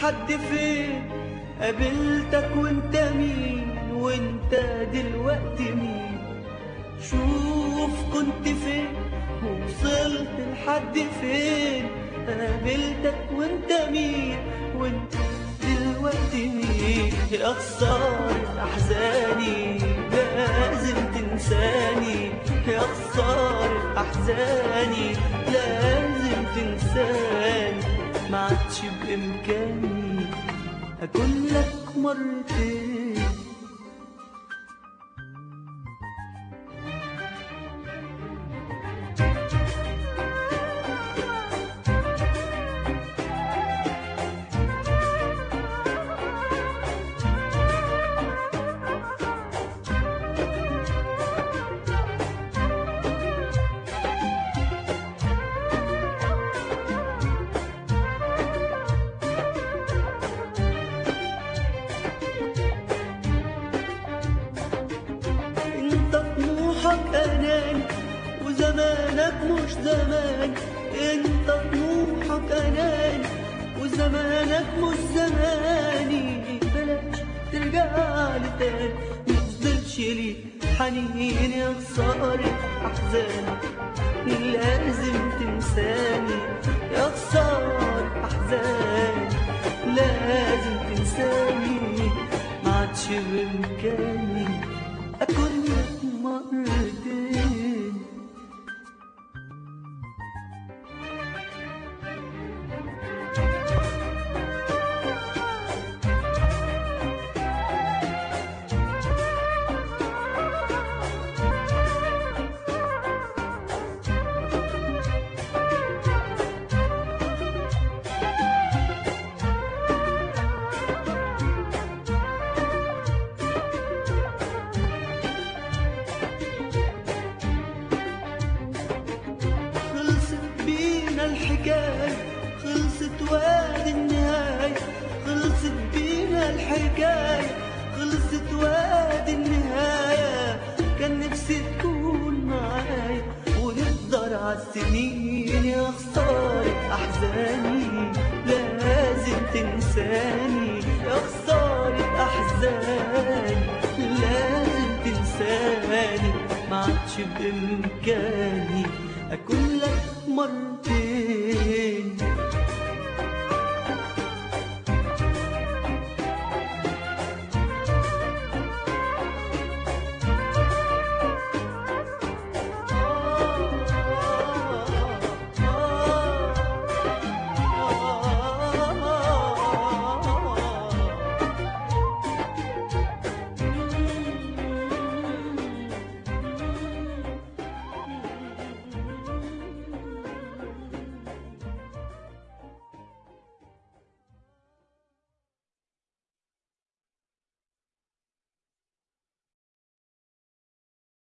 لحد فين قابلتك وانت مين وانت دلوقتي مين شوف كنت فين ووصلت لحد فين قابلتك وانت مين وانت دلوقتي مين يا خسارة أحزاني لازم تنساني يا خسارة أحزاني لازم تنساني ما عادش بإمكاني أكون لك مرتين انت طموحك اناني وزمانك مش زماني انت طموحك اناني وزمانك مش زماني بلاش ترجع لي تاني مفضلش لي حنين يا خسارة احزاني لازم تنساني يا خسارة احزاني لازم تنساني ما عادش بامكاني اكون لك مرتين خلصت بينا الحكاية خلصت وادي النهاية خلصت بينا الحكاية خلصت وادي النهاية كان نفسي تكون معايا ونقدر عالسنين يا خسارة أحزاني لازم تنساني يا خسارة أحزاني لازم تنساني ما عادش بإمكاني أكون لك مرتين